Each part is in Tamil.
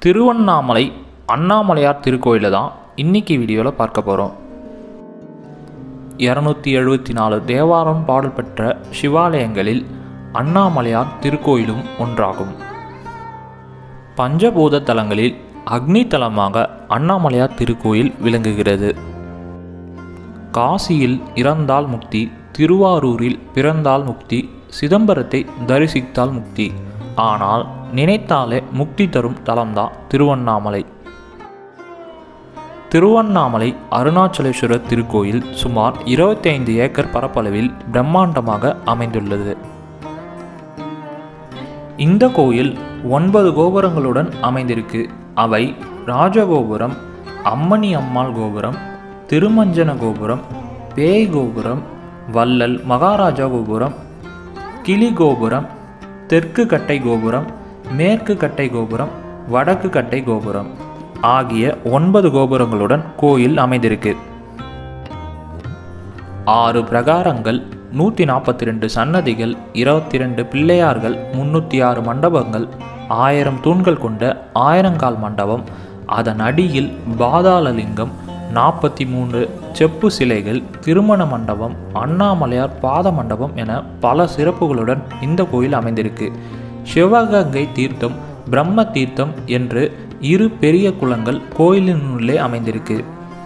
திருவண்ணாமலை அண்ணாமலையார் திருக்கோயிலை தான் இன்னைக்கு வீடியோவில் பார்க்க போகிறோம் இரநூத்தி எழுபத்தி நாலு தேவாரம் பாடல் பெற்ற சிவாலயங்களில் அண்ணாமலையார் திருக்கோயிலும் ஒன்றாகும் பஞ்சபூத தலங்களில் அக்னி தலமாக அண்ணாமலையார் திருக்கோயில் விளங்குகிறது காசியில் இறந்தால் முக்தி திருவாரூரில் பிறந்தால் முக்தி சிதம்பரத்தை தரிசித்தால் முக்தி ஆனால் நினைத்தாலே முக்தி தரும் தலம்தான் திருவண்ணாமலை திருவண்ணாமலை அருணாச்சலேஸ்வரர் திருக்கோயில் சுமார் 25 ஏக்கர் பரப்பளவில் பிரம்மாண்டமாக அமைந்துள்ளது இந்த கோயில் ஒன்பது கோபுரங்களுடன் அமைந்திருக்கு அவை ராஜகோபுரம் அம்மணி அம்மாள் கோபுரம் திருமஞ்சன கோபுரம் பேய் கோபுரம் வள்ளல் மகாராஜா கோபுரம் கிளி கோபுரம் தெற்கு கட்டை கோபுரம் மேற்கு கட்டை கோபுரம் வடக்கு கட்டை கோபுரம் ஆகிய ஒன்பது கோபுரங்களுடன் கோயில் அமைந்திருக்கு ஆறு பிரகாரங்கள் நூற்றி நாற்பத்தி ரெண்டு சன்னதிகள் இருபத்தி ரெண்டு பிள்ளையார்கள் முன்னூற்றி ஆறு மண்டபங்கள் ஆயிரம் தூண்கள் கொண்ட ஆயிரங்கால் மண்டபம் அதன் அடியில் பாதாளலிங்கம் நாற்பத்தி மூன்று செப்பு சிலைகள் திருமண மண்டபம் அண்ணாமலையார் பாத மண்டபம் என பல சிறப்புகளுடன் இந்த கோயில் அமைந்திருக்கு சிவகங்கை தீர்த்தம் பிரம்ம தீர்த்தம் என்று இரு பெரிய குளங்கள் கோயிலினுள்ளே அமைந்திருக்கு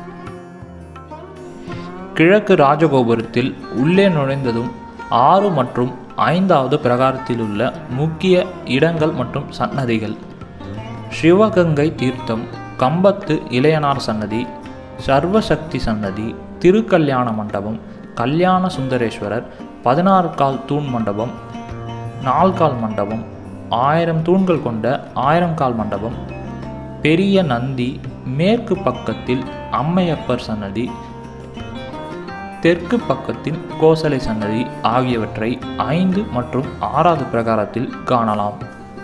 கிழக்கு ராஜகோபுரத்தில் உள்ளே நுழைந்ததும் ஆறு மற்றும் ஐந்தாவது பிரகாரத்தில் உள்ள முக்கிய இடங்கள் மற்றும் சன்னதிகள் சிவகங்கை தீர்த்தம் கம்பத்து இளையனார் சன்னதி சர்வசக்தி சன்னதி திருக்கல்யாண மண்டபம் கல்யாண சுந்தரேஸ்வரர் பதினாறு கால் தூண் மண்டபம் நால்கால் மண்டபம் ஆயிரம் தூண்கள் கொண்ட ஆயிரம் கால் மண்டபம் பெரிய நந்தி மேற்கு பக்கத்தில் அம்மையப்பர் சன்னதி தெற்கு பக்கத்தின் கோசலை சன்னதி ஆகியவற்றை ஐந்து மற்றும் ஆறாவது பிரகாரத்தில் காணலாம்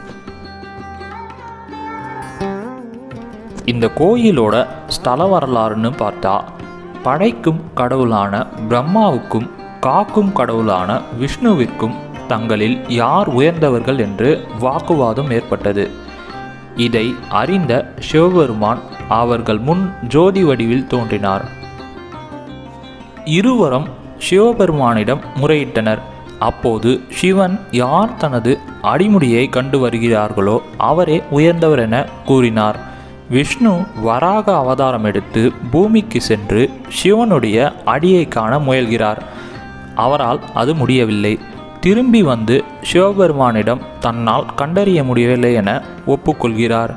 இந்த கோயிலோட ஸ்தல வரலாறுன்னு பார்த்தா படைக்கும் கடவுளான பிரம்மாவுக்கும் காக்கும் கடவுளான விஷ்ணுவிற்கும் தங்களில் யார் உயர்ந்தவர்கள் என்று வாக்குவாதம் ஏற்பட்டது இதை அறிந்த சிவபெருமான் அவர்கள் முன் ஜோதி வடிவில் தோன்றினார் இருவரும் சிவபெருமானிடம் முறையிட்டனர் அப்போது சிவன் யார் தனது அடிமுடியை கண்டு வருகிறார்களோ அவரே உயர்ந்தவர் என கூறினார் விஷ்ணு வராக அவதாரம் எடுத்து பூமிக்கு சென்று சிவனுடைய அடியை காண முயல்கிறார் அவரால் அது முடியவில்லை திரும்பி வந்து சிவபெருமானிடம் தன்னால் கண்டறிய முடியவில்லை என ஒப்புக்கொள்கிறார்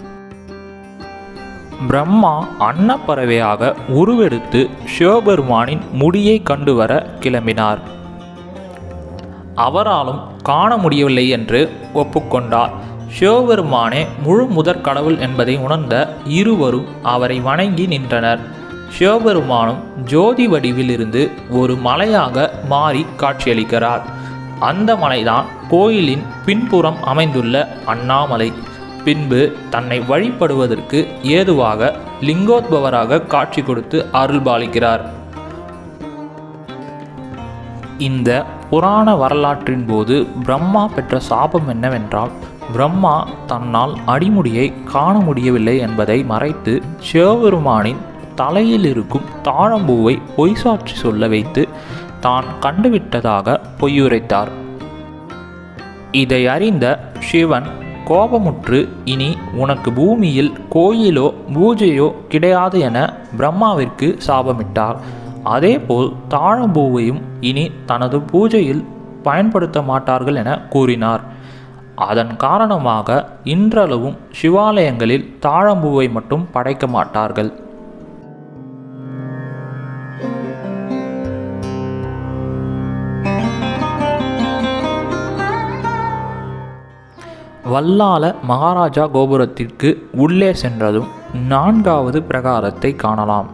பிரம்மா அன்னப்பறவையாக உருவெடுத்து சிவபெருமானின் முடியை கண்டு வர கிளம்பினார் அவராலும் காண முடியவில்லை என்று ஒப்புக்கொண்டார் சிவபெருமானே முழு முதற் கடவுள் என்பதை உணர்ந்த இருவரும் அவரை வணங்கி நின்றனர் சிவபெருமானும் ஜோதி வடிவில் இருந்து ஒரு மலையாக மாறி காட்சியளிக்கிறார் அந்த மலைதான் கோயிலின் பின்புறம் அமைந்துள்ள அண்ணாமலை பின்பு தன்னை வழிபடுவதற்கு ஏதுவாக லிங்கோத்பவராக காட்சி கொடுத்து அருள்பாலிக்கிறார் இந்த புராண வரலாற்றின் போது பிரம்மா பெற்ற சாபம் என்னவென்றால் பிரம்மா தன்னால் அடிமுடியை காண முடியவில்லை என்பதை மறைத்து சிவபெருமானின் தலையில் இருக்கும் தாழம்பூவை பொய்சாட்சி சொல்ல வைத்து தான் கண்டுவிட்டதாக பொய்யுரைத்தார் இதை அறிந்த சிவன் கோபமுற்று இனி உனக்கு பூமியில் கோயிலோ பூஜையோ கிடையாது என பிரம்மாவிற்கு சாபமிட்டார் அதேபோல் தாழம்பூவையும் இனி தனது பூஜையில் பயன்படுத்த மாட்டார்கள் என கூறினார் அதன் காரணமாக இன்றளவும் சிவாலயங்களில் தாழம்பூவை மட்டும் படைக்க மாட்டார்கள் வல்லால மகாராஜா கோபுரத்திற்கு உள்ளே சென்றதும் நான்காவது பிரகாரத்தை காணலாம்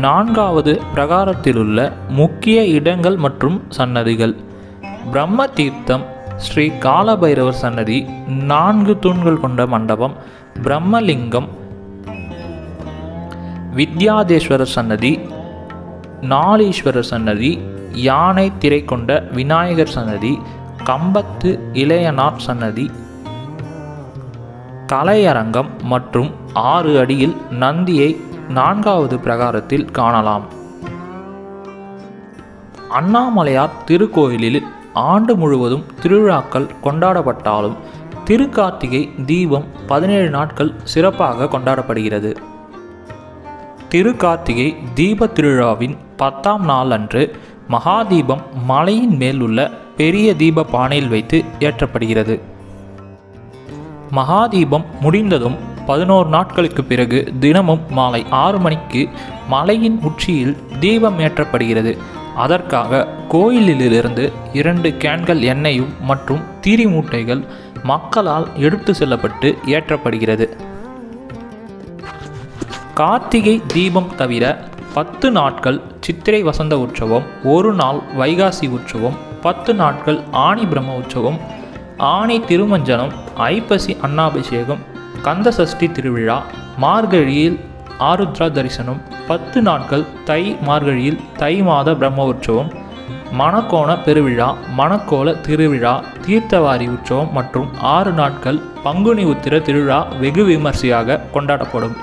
நான்காவது பிரகாரத்திலுள்ள முக்கிய இடங்கள் மற்றும் சன்னதிகள் பிரம்ம தீர்த்தம் ஸ்ரீ காலபைரவர் சன்னதி நான்கு தூண்கள் கொண்ட மண்டபம் பிரம்மலிங்கம் வித்யாதேஸ்வரர் சன்னதி நாளீஸ்வரர் சன்னதி யானை திரை கொண்ட விநாயகர் சன்னதி கம்பத்து இளையனார் சன்னதி கலையரங்கம் மற்றும் ஆறு அடியில் நந்தியை நான்காவது பிரகாரத்தில் காணலாம் அண்ணாமலையார் திருக்கோயிலில் ஆண்டு முழுவதும் திருவிழாக்கள் கொண்டாடப்பட்டாலும் திருக்கார்த்திகை தீபம் பதினேழு நாட்கள் சிறப்பாக கொண்டாடப்படுகிறது திருக்கார்த்திகை தீப திருவிழாவின் பத்தாம் நாள் அன்று மகாதீபம் மலையின் மேல் உள்ள பெரிய தீப பானையில் வைத்து ஏற்றப்படுகிறது மகாதீபம் முடிந்ததும் பதினோரு நாட்களுக்கு பிறகு தினமும் மாலை ஆறு மணிக்கு மலையின் உச்சியில் தீபம் ஏற்றப்படுகிறது அதற்காக கோயிலிலிருந்து இரண்டு கேன்கள் எண்ணெயும் மற்றும் தீரி மூட்டைகள் மக்களால் எடுத்து செல்லப்பட்டு ஏற்றப்படுகிறது கார்த்திகை தீபம் தவிர பத்து நாட்கள் சித்திரை வசந்த உற்சவம் ஒரு நாள் வைகாசி உற்சவம் பத்து நாட்கள் ஆணி பிரம்ம உற்சவம் ஆணி திருமஞ்சனம் ஐப்பசி அன்னாபிஷேகம் கந்த சஷ்டி திருவிழா மார்கழியில் ஆருத்ரா தரிசனம் பத்து நாட்கள் தை மார்கழியில் தை மாத பிரம்ம உற்சவம் மணக்கோண பெருவிழா மணக்கோல திருவிழா தீர்த்தவாரி உற்சவம் மற்றும் ஆறு நாட்கள் பங்குனி உத்திர திருவிழா வெகு விமர்சையாக கொண்டாடப்படும்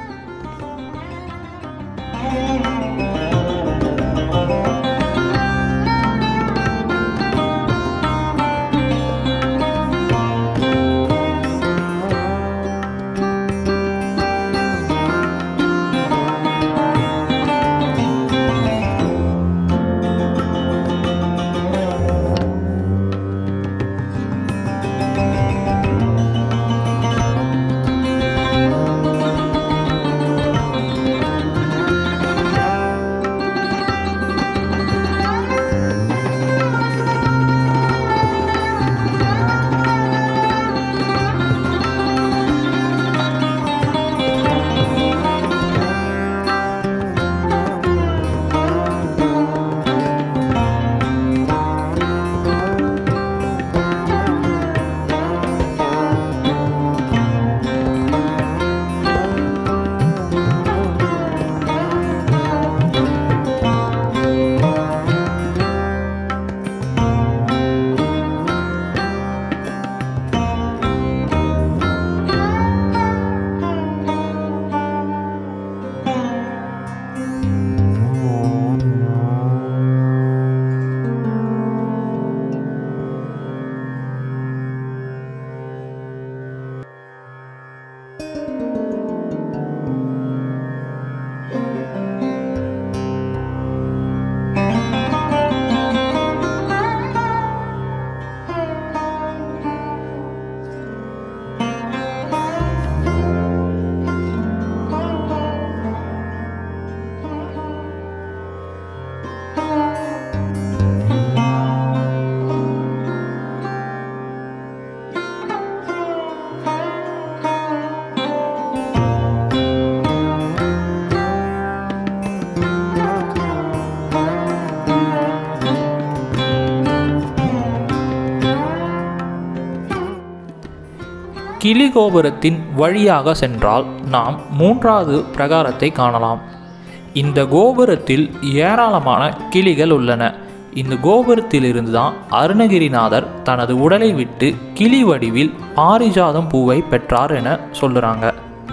கிளி கோபுரத்தின் வழியாக சென்றால் நாம் மூன்றாவது பிரகாரத்தை காணலாம் இந்த கோபுரத்தில் ஏராளமான கிளிகள் உள்ளன இந்த கோபுரத்திலிருந்து தான் அருணகிரிநாதர் தனது உடலை விட்டு கிளி வடிவில் பாரிஜாதம் பூவை பெற்றார் என சொல்லுறாங்க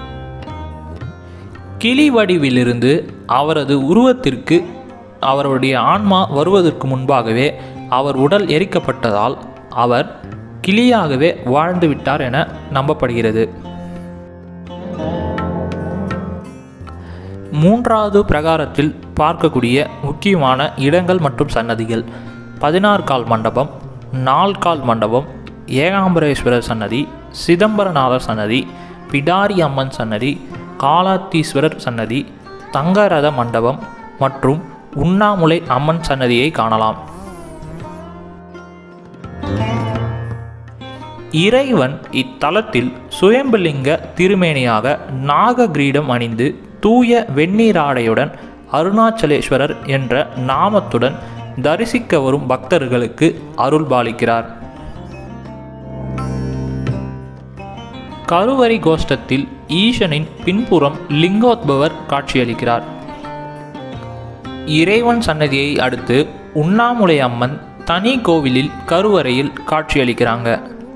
கிளி வடிவிலிருந்து அவரது உருவத்திற்கு அவருடைய ஆன்மா வருவதற்கு முன்பாகவே அவர் உடல் எரிக்கப்பட்டதால் அவர் கிளியாகவே வாழ்ந்து விட்டார் என நம்பப்படுகிறது மூன்றாவது பிரகாரத்தில் பார்க்கக்கூடிய முக்கியமான இடங்கள் மற்றும் சன்னதிகள் பதினாறு கால் மண்டபம் நால்கால் மண்டபம் ஏகாம்பரேஸ்வரர் சன்னதி சிதம்பரநாதர் சன்னதி பிடாரி அம்மன் சன்னதி காலாத்தீஸ்வரர் சன்னதி தங்கரத மண்டபம் மற்றும் உண்ணாமுலை அம்மன் சன்னதியை காணலாம் இறைவன் இத்தலத்தில் சுயம்புலிங்க திருமேனியாக நாக கிரீடம் அணிந்து தூய வெந்நீராடையுடன் அருணாச்சலேஸ்வரர் என்ற நாமத்துடன் தரிசிக்க வரும் பக்தர்களுக்கு அருள்பாலிக்கிறார் கருவறை கோஷ்டத்தில் ஈசனின் பின்புறம் லிங்கோத்பவர் காட்சியளிக்கிறார் இறைவன் சன்னதியை அடுத்து உண்ணாமுலை அம்மன் தனி கோவிலில் கருவறையில் காட்சியளிக்கிறாங்க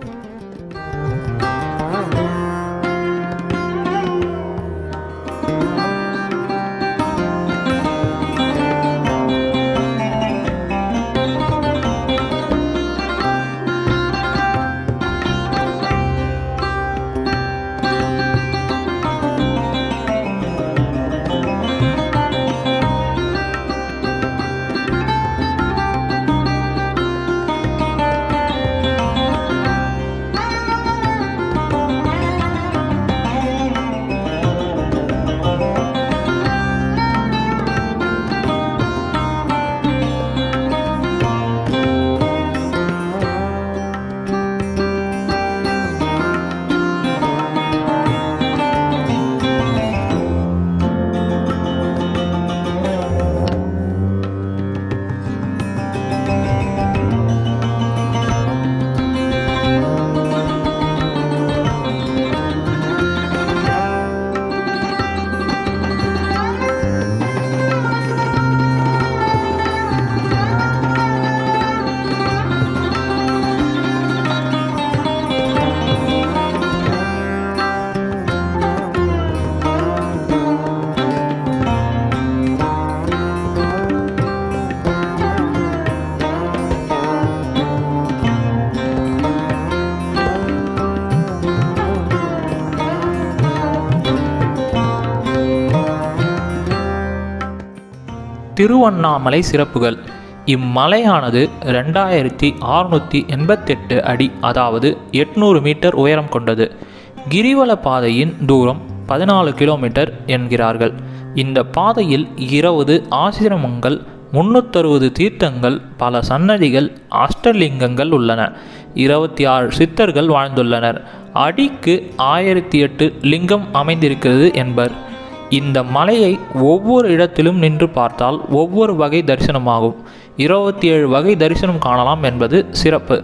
திருவண்ணாமலை சிறப்புகள் இம்மலையானது ரெண்டாயிரத்தி அறுநூற்றி எண்பத்தெட்டு அடி அதாவது எட்நூறு மீட்டர் உயரம் கொண்டது கிரிவல பாதையின் தூரம் பதினாலு கிலோமீட்டர் என்கிறார்கள் இந்த பாதையில் இருபது ஆசிரமங்கள் முன்னூத்தறுபது தீர்த்தங்கள் பல சன்னதிகள் அஷ்டலிங்கங்கள் உள்ளன இருபத்தி ஆறு சித்தர்கள் வாழ்ந்துள்ளனர் அடிக்கு ஆயிரத்தி எட்டு லிங்கம் அமைந்திருக்கிறது என்பர் இந்த மலையை ஒவ்வொரு இடத்திலும் நின்று பார்த்தால் ஒவ்வொரு வகை தரிசனமாகும் இருபத்தி ஏழு வகை தரிசனம் காணலாம் என்பது சிறப்பு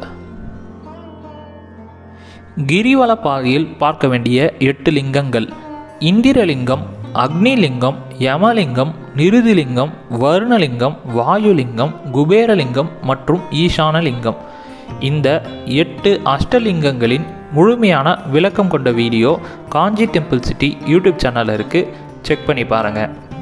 கிரிவல பாதையில் பார்க்க வேண்டிய எட்டு லிங்கங்கள் இந்திரலிங்கம் அக்னிலிங்கம் யமலிங்கம் நிருதிலிங்கம் வருணலிங்கம் வாயுலிங்கம் குபேரலிங்கம் மற்றும் ஈசானலிங்கம் இந்த எட்டு அஷ்டலிங்கங்களின் முழுமையான விளக்கம் கொண்ட video Kanchi temple city YouTube சேனலில் இருக்குது செக் பண்ணி பாருங்கள்